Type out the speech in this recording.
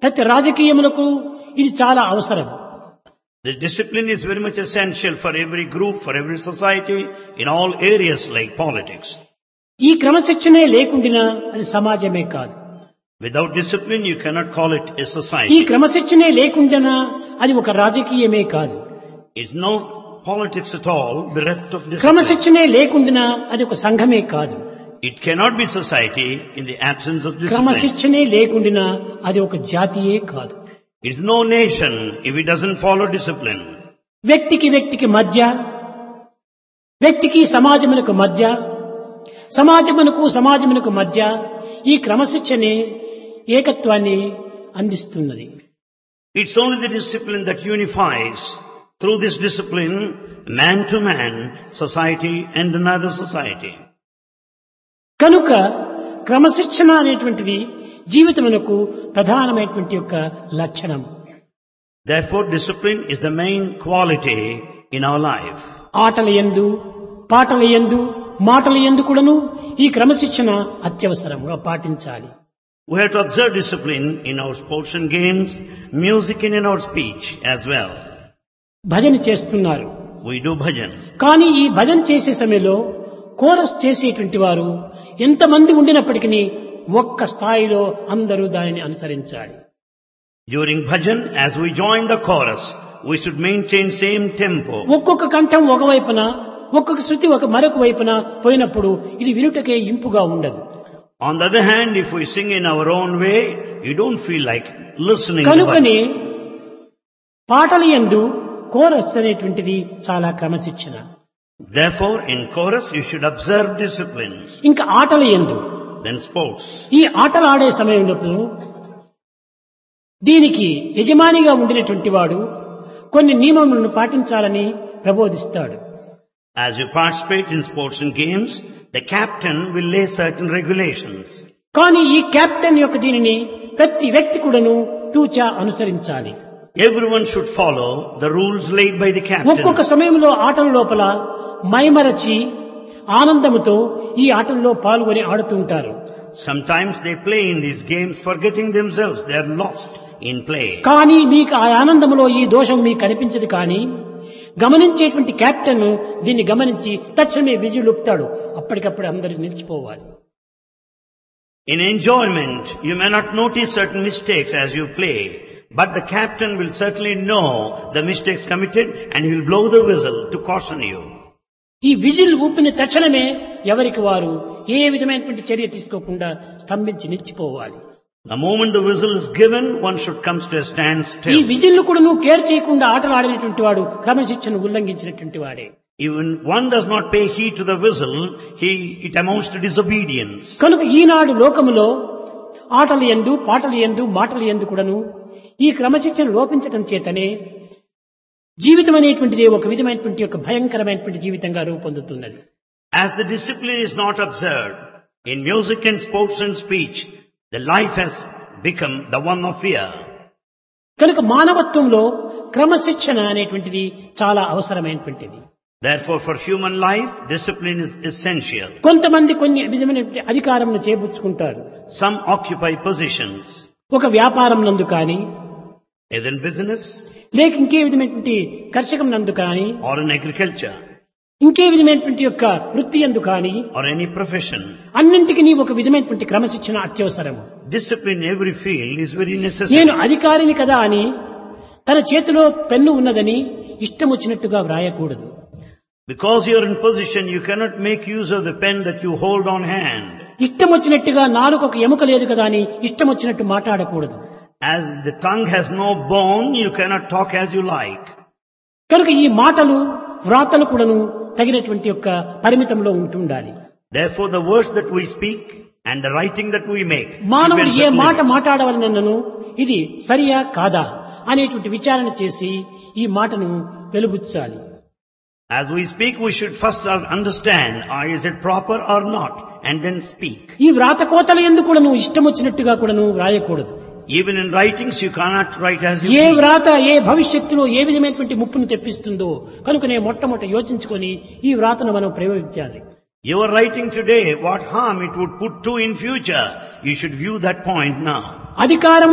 ప్రతి రాజకీయములకు ఇది చాలా అవసరం The discipline is very much essential for every group, for every society, in all areas like politics. ఈ క్రమశిక్షణే లేకుండినా అది సమాజమే కాదు Without discipline, you cannot call it a ఈ society. క్రమశిక్షణే లేకుండానా అది ఒక రాజకీయమే కాదు It's no politics at all, bereft of discipline. క్రమశిక్షణే లేకుండానా అది ఒక సంఘమే కాదు It cannot be society in the absence of discipline. క్రమశిక్షణే లేకుండినా అది ఒక జాతియే కాదు It's no nation if it doesn't follow discipline. వ్యక్తికి వ్యక్తికి మధ్య వ్యక్తికి సమాజమునకు మధ్య సమాజమునకు సమాజమునకు మధ్య ఈ క్రమశిక్షణే ఏకత్వాన్ని అందిస్తున్నది It's only the discipline that unifies through this discipline man to man, society and another society. కనుక క్రమశిక్షణ అనేటువంటిది జీవితమునకు ప్రధానమైనటువంటి యొక్క లక్షణం Therefore discipline is the main quality in our life. ఆటల ఎందు పాటల ఎందు మాటల ఎందు కూడాను ఈ క్రమశిక్షణ అత్యవసరంగా పాటించాలి We have to observe discipline in our sports and games, music and in our speech as well. భజన చేస్తున్నారు We do bhajan. కానీ ఈ భజన చేసే సమయంలో కోరస్ చేసేటువంటి వారు ఎంతమంది ఉండినప్పటికీ ఒక్క స్థాయిలో అందరూ దానిని అనుసరించాలి During bhajan, as we join the chorus, we should maintain same tempo. ఒక్కొక్క కంఠం ఒక వైపున ఒక్కొక్క శృతి ఒక మరొక వైపున పోయినప్పుడు ఇది వినుటకే ఇంపుగా ఉండదు On the other hand, if we sing in our own way, you don't feel like listening to కనుకని bhajan. పాటల ఎందు కోరస్ అనేటువంటిది చాలా క్రమశిక్షణ Therefore, in chorus, you should observe discipline. ఇంకా ఆటల ఎందు Then sports. ఈ ఆటలు ఆడే సమయంలో దీనికి యజమానిగా ఉండినటువంటి వాడు కొన్ని నియమములను పాటించాలని ప్రబోధిస్తాడు As you participate in sports and games, the captain will lay certain regulations. కానీ ఈ కెప్టెన్ యొక్క దీనిని ప్రతి వ్యక్తి కూడాను తూచా అనుసరించాలి Everyone should follow the rules laid by the ఒక్కొక్క captain. సమయంలో ఆటల లోపల మైమరచి ఆనందముతో ఈ ఆటల్లో పాల్గొని ఆడుతూ ఉంటారు Sometimes they play in these games forgetting themselves. They are lost in play. కానీ మీకు ఆ ఆనందములో ఈ దోషం మీకు కనిపించదు కానీ గమనించేటువంటి కెప్టెన్ దీన్ని గమనించి తక్షణమే విజులుపుతాడు అప్పటికప్పుడు అందరూ నిలిచిపోవాలి In enjoyment, you may not notice certain mistakes as you play, but the captain will certainly know the mistakes committed and he will blow the whistle to caution you. ఈ విజిల్ ఊపిన తక్షణమే ఎవరికి వారు ఏ విధమైనటువంటి చర్య తీసుకోకుండా స్తంభించి నిలిచిపోవాలి The moment the whistle is given, one should come to a ఈ standstill. విజిల్ను కూడా నువ్వు కేర్ చేయకుండా ఆటలు ఆడినటువంటి వాడు క్రమశిక్షణ ఉల్లంఘించినటువంటి వాడే Even one does not pay heed to the whistle, he, it amounts to disobedience. కనుక ఈనాడు లోకములో ఆటలు ఎందు పాటలు ఎందు మాటలు ఎందు కూడాను ఈ క్రమశిక్షణ లోపించటం చేతనే జీవితం అనేటువంటిది ఒక విధమైనటువంటి ఒక భయంకరమైనటువంటి జీవితంగా రూపొందుతున్నది As the discipline is not observed in music and sports and speech, the life has become the one of fear. కనుక మానవత్వంలో క్రమశిక్షణ అనేటువంటిది చాలా అవసరమైనటువంటిది Therefore, for human life, discipline is essential. కొంతమంది కొన్ని విధమైనటువంటి అధికారంను చేపుచ్చుకుంటారు Some occupy positions, ఒక వ్యాపారం నందు కానీ either in business లేక ఇంకే విధమైనటువంటి కర్షకం నందు కానీ or in agriculture ఇంకే విధమైనటువంటి యొక్క వృత్తి ఎందు కానీ or any profession. అన్నింటికి ఒక విధమైనటువంటి క్రమశిక్షణ అత్యవసరము Discipline in every field is very నేను necessary. అధికారిని కదా అని తన చేతిలో పెన్ను ఉన్నదని ఇష్టం వచ్చినట్టుగా వ్రాయకూడదు Because you are in position, you cannot make use of the pen that you hold on hand. ఇష్టం వచ్చినట్టుగా నాలుగు ఒక ఎముక లేదు కదా అని ఇష్టం వచ్చినట్టు మాట్లాడకూడదు As the tongue has no bone, you cannot talk as you like. కనుక ఈ మాటలు వ్రాతలు కూడాను తగినటువంటి యొక్క పరిమితంలో ఉంటుండాలి Therefore, the words that we speak and the writing that we make. మానవుడు depends ఏ on మాట limits. మాట్లాడవలనను ఇది సరియా కాదా అనేటువంటి విచారణ చేసి ఈ మాటను వెలుబుచ్చాలి As we speak, we should first understand, uh, is it proper or not, and then speak. ఈ వ్రాత కోతల ఎందుకు కూడాను ఇష్టం వచ్చినట్టుగా కూడాను వ్రాయకూడదు Even in writings, you cannot write as you A please. వ్రాత ఏ భవిష్యత్తులో ఏ విధమైనటువంటి ముప్పును తెప్పిస్తుందో కనుకనే మొట్టమొదట యోచించుకొని ఈ వ్రాతను మనం ప్రయోగించాలి You are writing today what harm it would put to in future. You should view that point now. అధికారం